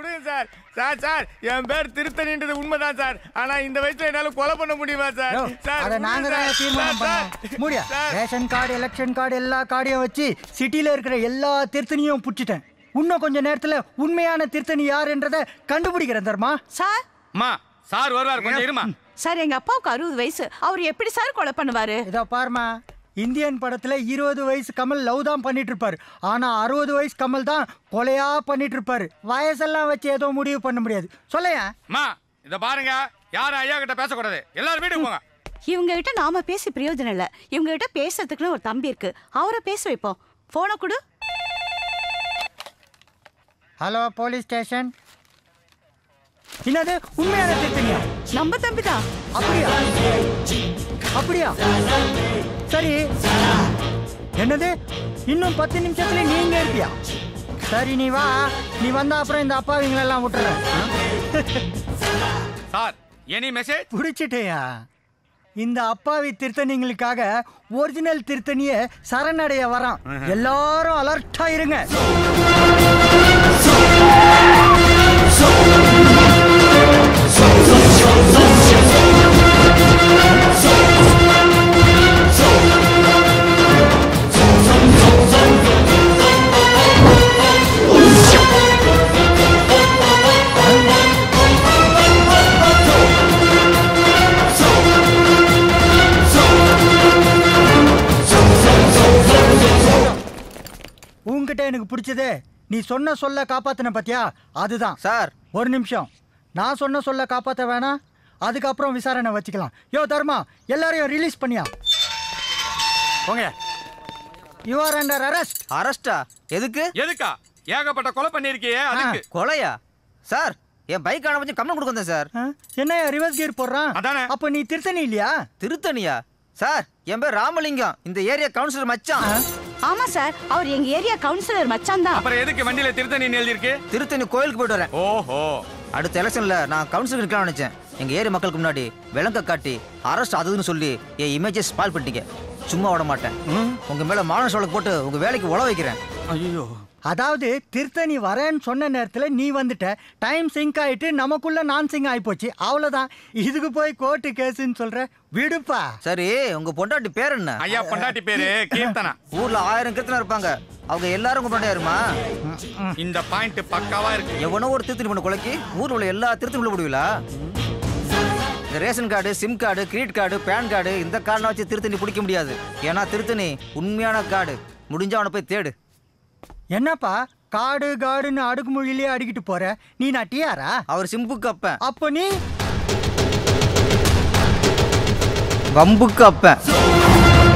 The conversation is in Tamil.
விடுங்க சார் சார் சார் என் பேர் திருத்தணின்றது உண்மைதான் சார் ஆனா இந்த வயசுல என்னால கொலை பண்ண முடியுமா சார் யோ, சார் அத நாங்க தான் சார், தீர்மானம் சார், பண்ணோம் முடியா sir. Ration card election card எல்லா கார்டையும் வச்சு சிட்டில இருக்கிற எல்லா திருத்தணியும் புடிச்சிட்டேன் இன்னும் கொஞ்ச நேரத்துல உண்மையான திருத்தணி யாருன்றத கண்டுபிடிக்கிறேன் தர்மா சார் அம்மா சார் வருவார் கொஞ்சம் இருமா சார் எங்க அப்பாவுக்கு அறுபது வயசு அவர் எப்படி சார் கொலை பண்ணுவாரு இதோ பாருமா இந்தியன் படத்துல இருபது வயசு கமல் லவ் தான் பண்ணிட்டு இருப்பாரு ஆனா அறுபது வயசு கமல் தான் கொலையா பண்ணிட்டு இருப்பாரு வயசெல்லாம் வச்சு ஏதோ முடிவு பண்ண முடியாது சொல்லையா அம்மா இத பாருங்க யாரும் ஐயா கிட்ட பேசக்கூடாது எல்லாரும் வீட்டுக்கு போங்க இவங்க கிட்ட நாம பேசி பிரயோஜனம் இல்ல இவங்க கிட்ட பேசுறதுக்குன்னு ஒரு தம்பி இருக்கு அவரை பேச வைப்போம் போனை கொடு ஹலோ போலீஸ் ஸ்டேஷன் என்னது உண்மையான திருத்தணியா நம்ம தம்பி தான் அப்படியா அப்படியா சரி என்னது இன்னும் பத்து நிமிஷத்துல நீங்க இருப்பியா சரி நீ வா நீ வந்தா அப்புறம் இந்த அப்பாவிங்களெல்லாம் விட்டுறேன் சார் எனி மெசேஜ் பிடிச்சிட்டேயா இந்த அப்பாவி திருத்தணிங்களுக்காக ஒரிஜினல் திருத்தணிய சரணடைய வரான் எல்லாரும் அலர்ட்டா இருங்க உன்கிட்ட எனக்கு பிடிச்சது நீ சொன்ன சொல்ல காப்பாத்தின பாத்தியா அதுதான் சார் ஒரு நிமிஷம் நான் சொன்ன சொல்ல காப்பாத்த வேணாம் அதுக்கப்புறம் விசாரணை வச்சுக்கலாம் யோ தர்மா எல்லாரையும் ரிலீஸ் பண்ணியா போங்க யூ ஆர் அண்டர் அரெஸ்ட் அரெஸ்டா எதுக்கு எதுக்கா ஏகப்பட்ட கொலை பண்ணிருக்கியே அதுக்கு கொலையா சார் என் பைக் ஆன கொஞ்சம் கம்மி கொடுக்க வந்தேன் சார் என்ன ரிவர்ஸ் கியர் போடுறான் அதானே. அப்ப நீ திருத்தணி இல்லையா திருத்தணியா சார் என் பேர் ராமலிங்கம் இந்த ஏரியா கவுன்சிலர் மச்சான் ஆமா சார் அவர் எங்க ஏரியா கவுன்சிலர் மச்சான் தான் அப்புறம் எதுக்கு வண்டியில திருத்தணி எழுதிருக்கு திருத்தணி கோயிலுக்கு போயிட்டு வரேன் ஓஹோ அடுத்த எலெக்ஷன்ல நான் கவுன்சிலர் நிற்கலாம் நினைச்சேன் எங்க ஏரியா மக்களுக்கு முன்னாடி விளங்க காட்டி அரெஸ்ட் அதுன்னு சொல்லி என் இமேஜை ஸ்பால் பண்ணிட்டீங்க சும்மா விட மாட்டேன் உங்க மேல மான சோழக்கு போட்டு உங்க வேலைக்கு உழ வைக்கிறேன் ஐயோ அதாவது திருத்தணி வரேன்னு சொன்ன நேரத்துல நீ வந்துட்ட டைம் சிங்க் ஆயிட்டு நமக்குள்ள நான் சிங்க் ஆகி போச்சு அவ்வளவுதான் இதுக்கு போய் கோர்ட்டு கேஸுன்னு சொல்ற விடுப்பா சரி உங்க பொண்டாட்டி பேர் என்ன ஐயா பொண்டாட்டி பேரு கீர்த்தனா ஊர்ல ஆயிரம் கிருத்தனா இருப்பாங்க அவங்க எல்லாரும் உங்க பொண்டாட்டியாருமா இந்த பாயிண்ட் பக்காவா இருக்கு எவனோ ஒரு திருத்தணி பண்ண கொலைக்கு ஊர்ல உள்ள எல்லா திருத்தணி உள்ள முடியலா இந்த ration card sim card credit card PAN card இந்த கார்டெலாம் வச்சு திருத்தணி பிடிக்க முடியாது ஏன்னா திருத்தணி உண்மையான கார்டு முடிஞ்சா அவனை போய் தேடு என்னப்பா காடு காடுன்னு அடுக்குமொழியிலே அடிக்கிட்டு போற நீ நான் டியாரா அவர் சிம்புக்கு அப்பன் அப்போ நீ வம்புக்கு அப்பன்